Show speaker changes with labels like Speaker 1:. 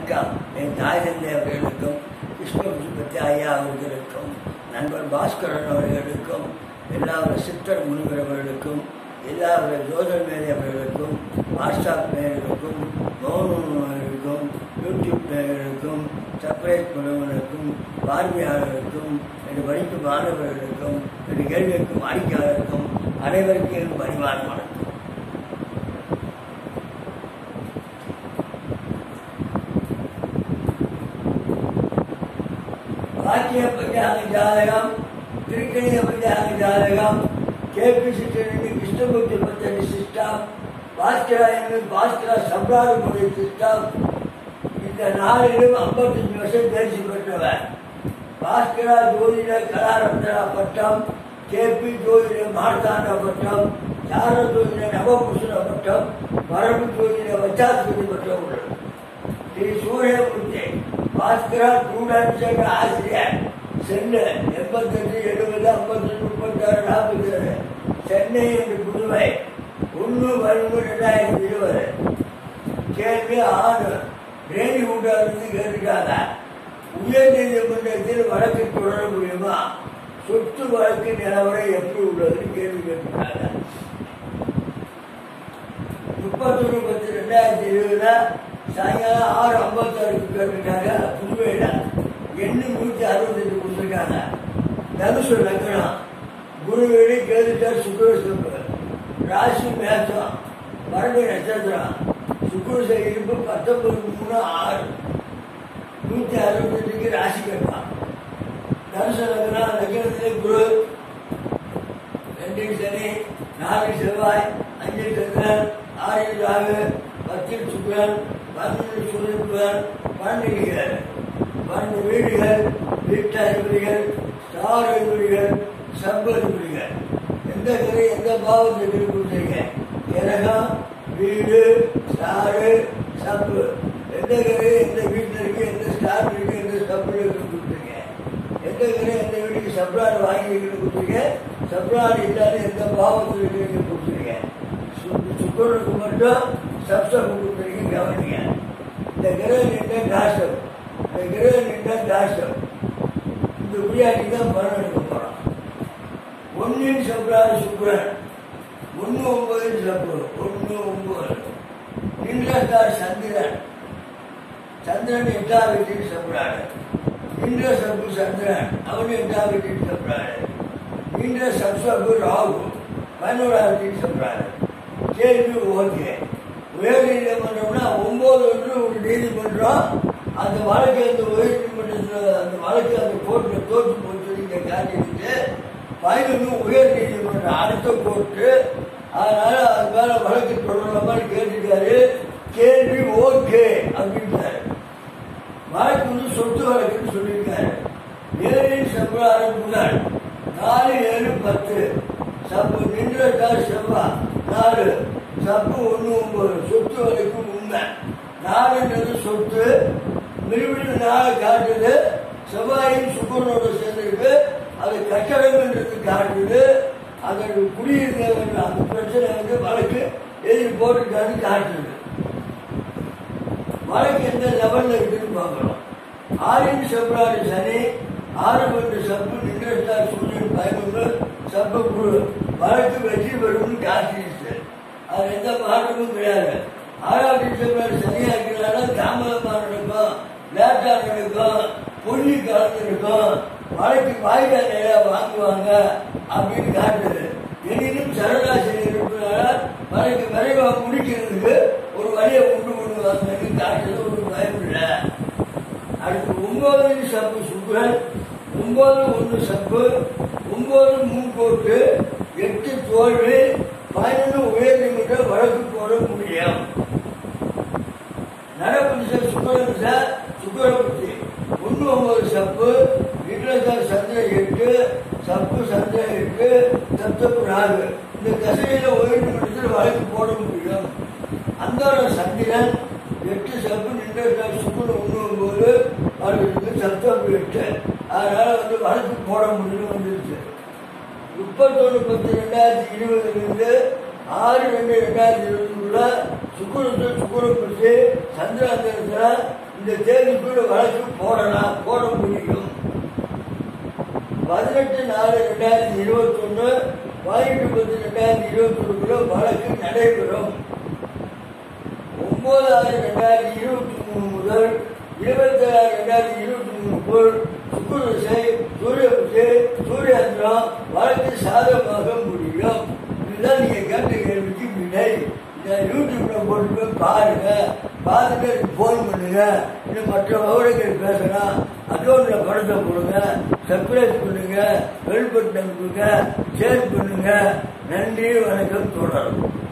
Speaker 1: வணக்கம் என் தாய் தந்தை அவர்களுக்கும் கிருஷ்ண சுபத்தி ஐயா அவர்களுக்கும் நண்பர் பாஸ்கரன் அவர்களுக்கும் எல்லா சித்தர் முனிவர் அவர்களுக்கும் எல்லா ஜோதர் மேதை அவர்களுக்கும் வாட்ஸ்அப் மேயர்களுக்கும் மௌனம் அவர்களுக்கும் யூடியூப் மேயர்களுக்கும் சர்ப்ரைஸ் பண்ணுவதற்கும் பார்வையாளர்களுக்கும் என்று படிக்கும் மாணவர்களுக்கும் என்று கேள்வி கேட்கும் வாடிக்கையாளருக்கும் அனைவருக்கும் என் பணிவான வணக்கம் பாக்கிய பஞ்சாங்க ஜாதகம் திருக்கணித பஞ்சாங்க ஜாதகம் கேபி சிஸ்டருக்கு கிருஷ்ணமூர்த்தி பத்தனி சிஸ்டம் பாஸ்கராயன் பாஸ்கரா சம்ராஜமுடைய சிஸ்டம் இந்த நாளிலும் ஐம்பத்தஞ்சு வருஷம் தேர்ச்சி பெற்றவர் பாஸ்கரா ஜோதிட கலாரத்னா பட்டம் கேபி ஜோதிட மார்த்தாண்ட பட்டம் சார ஜோதிட நவபுருஷன பட்டம் மரபு ஜோதிட வச்சாஸ்பதி பட்டம் உள்ளது ஸ்ரீ சூரியமூர்த்தி பாஸ்கரா ஸ்டூடெண்ட்ஸ் என்ற ஆசிரியர் சென்னை எண்பத்தெட்டு எழுபது ஐம்பத்தெட்டு முப்பத்தாறு நாற்பத்தி ஏழு சென்னை என்று புதுவை ஒன்று பதினொன்று ரெண்டாயிரத்தி இருபது கேள்வி ஆறு ரேணி ஊட்டாளருக்கு கேட்டுட்டாங்க உயர் நீதிமன்றத்தில் வழக்கு தொடர முடியுமா சொத்து வழக்கு நிலவரம் எப்படி உள்ளதுன்னு கேள்வி கேட்டுட்டாங்க முப்பத்தொன்று பத்து ரெண்டாயிரத்தி இருபதுல சாயங்காலம் ஆறு ஐம்பத்தாறுக்கு கேட்டுட்டாங்க புதுவையில் எண்ணு நூற்றி அறுபத்தெட்டு கொடுத்துருக்காங்க தனுசு லக்னம் குரு வீடு கேதுட்டார் சுக்கர சுக்கு ராசி மேசம் மரபு நட்சத்திரம் சுக்குரு இருப்பு பத்தொன்பது மூணு ஆறு நூற்றி அறுபத்தெட்டுக்கு ராசி கேட்பான் தனுசு லக்னம் லக்னத்திலே குரு ரெண்டு சனி நாலு செவ்வாய் அஞ்சு சந்திரன் ஆறு ராகு பத்தில் சுக்கரன் பன்னெண்டு சூரியன் பன்னெண்டுகள் பன்னெண்டு வீடுகள் வீட்டு அறிகுறிகள் ஸ்டார் அறிகுறிகள் சப் அறிகுறிகள் எந்த கரை எந்த பாவத்தை கொடுத்துருங்க கிரகம் வீடு ஸ்டாரு சப்பு எந்த கரை எந்த வீட்டில் இருக்கு எந்த ஸ்டார் இருக்கு எந்த சப்பு இருக்கு கொடுத்துருங்க எந்த கரை எந்த வீட்டுக்கு சப்ராடு வாங்கி வைக்கணும் கொடுத்துருங்க சப்ராடு இல்லாத எந்த பாவத்தில் இருக்கிறீங்க கொடுத்துருங்க சுக்கரனுக்கு மட்டும் சப்சப் கொடுத்துருங்க கவனிங்க இந்த கிரகம் நின்ற தாசம் இந்த கிரகம் நின்ற தாசம் இந்த உரியாட்டி தான் மரம் எடுக்க போறோம் ஒன்னின் சப்ராடு சுக்கரன் ஒன்று ஒன்பது சப்பு ஒன்று ஒன்பது நின்றதார் சந்திரன் சந்திரன் எட்டாம் வீட்டில் சப்ராடு நின்ற சப்பு சந்திரன் அவன் எட்டாம் வீட்டில் சப்ராடு நின்ற சப்சப்பு ராகு பதினோராம் வீட்டில் சப்ராடு கேள்வி ஓகே உயர் நீதிமன்றம்னா ஒன்பது ஒன்று ஒரு நீதிமன்றம் அந்த வழக்கு அந்த உயர் நீதிமன்றத்தில் அந்த வழக்கு அந்த கோர்ட்டில் தோற்று போச்சு இந்த காரியத்துக்கு பதினொன்று உயர் நீதிமன்றம் அடுத்த கோர்ட்டு அதனால அது மேல வழக்கு தொடரலாமான்னு கேட்டுட்டாரு கேள்வி ஓகே அப்படின்ட்டாரு வழக்கு வந்து சொத்து வழக்குன்னு சொல்லியிருக்காரு ஏழின் செவ்வாறு முதல் நாலு ஏழு பத்து சப்பு நின்றதால் செவ்வாய் நாலு சப்பு ஒன்று ஒன்பது சொத்து வரைக்கும் உண்மை நாலுன்றது சொத்து மிருவின் நாளை காட்டுது செவ்வாயின் சுக்கரனோட சேர்ந்துருக்கு அது கட்டடம்ன்றது காட்டுது அதற்கு குடியிருக்க அந்த பிரச்சனை வந்து வழக்கு எழுதி போட்டுருக்காரு காட்டுது வழக்கு எந்த லெவல்ல இருக்குன்னு பார்க்கணும் ஆறின் செப்ராறு சனி ஆறு பத்து சப்பு நின்றதால் சூரியன் பதினொன்று சப்பு குழு வழக்கு வெற்றி பெறும் காசிச்சு அது எந்த மாற்றமும் கிடையாது ஆறாம் டிசம்பர் சரியா இருக்கிறாலும் தாமதமாக நடக்கும் லேட்டா நடக்கும் பொண்ணி கலந்து இருக்கும் வழக்கு வாய்தா நிறையா வாங்குவாங்க அப்படின்னு காட்டுது எனினும் சரராசி இருப்பதால வழக்கு விரைவாக முடிக்கிறதுக்கு ஒரு வழியை கொண்டு கொண்டு காட்டுறது ஒரு பயம் இல்லை அடுத்து ஒன்பது சப்பு சுக்கரன் ஒன்பது ஒன்று சப்பு ஒன்பது முன்கோட்டு எட்டு தோல்வி பதினொன்று உயர்நீதிமன்ற வழக்கு போட முடியும் நடப்பு சுக்கரன் சார் சுக்கரபுத்தி ஒன்று ஒன்பது சப்பு வீட்டில் சார் சந்திரன் எட்டு சப்பு சந்திரன் எட்டு சப்தப்பு நாலு இந்த தசையில உயர்நீதிமன்றத்தில் வழக்கு போட முடியும் அந்த சந்திரன் எட்டு சப்பு நின்ற சுக்கரன் ஒன்று ஒன்பது அவர்களுக்கு சப்தப்பு எட்டு அதனால வந்து வழக்கு போட முடியும் வந்துருச்சு முப்பத்தொன்று பத்து ரெண்டாயிரத்தி இருபதுலேருந்து ஆறு ரெண்டு ரெண்டாயிரத்தி இருபதுக்குள்ள சுக்குரத்தில் சுக்குரம் பிடிச்சி சந்திராந்திரத்தில் இந்த தேதிக்குள்ள வழக்கு போடலாம் போட முடியும் பதினெட்டு நாலு ரெண்டாயிரத்தி இருபத்தி ஒண்ணு பதினெட்டு பத்து ரெண்டாயிரத்தி இருபத்தி ஒண்ணுக்குள்ள வழக்கு நடைபெறும் ஒன்பது ஆறு ரெண்டாயிரத்தி இருபத்தி மூணு முதல் இருபத்தி ஆறு ரெண்டாயிரத்தி இருபத்தி மூணுக்குள் சுக்குரசை சூரிய சூரியந்திரம் வழக்கு சாதகமாக முடியும் இதுதான் நீங்க கேட்ட கேள்விக்கு விடை இதை யூடியூப்ல போட்டு போய் பாருங்க பார்த்துட்டு ஃபோன் பண்ணுங்க இன்னும் மற்ற விவரங்கள் பேசலாம் அக்கௌண்ட்ல பணத்தை போடுங்க சர்ப்ரைஸ் பண்ணுங்க பெல் பட்டன் கொடுங்க ஷேர் பண்ணுங்க நன்றி வணக்கம் தொடரும்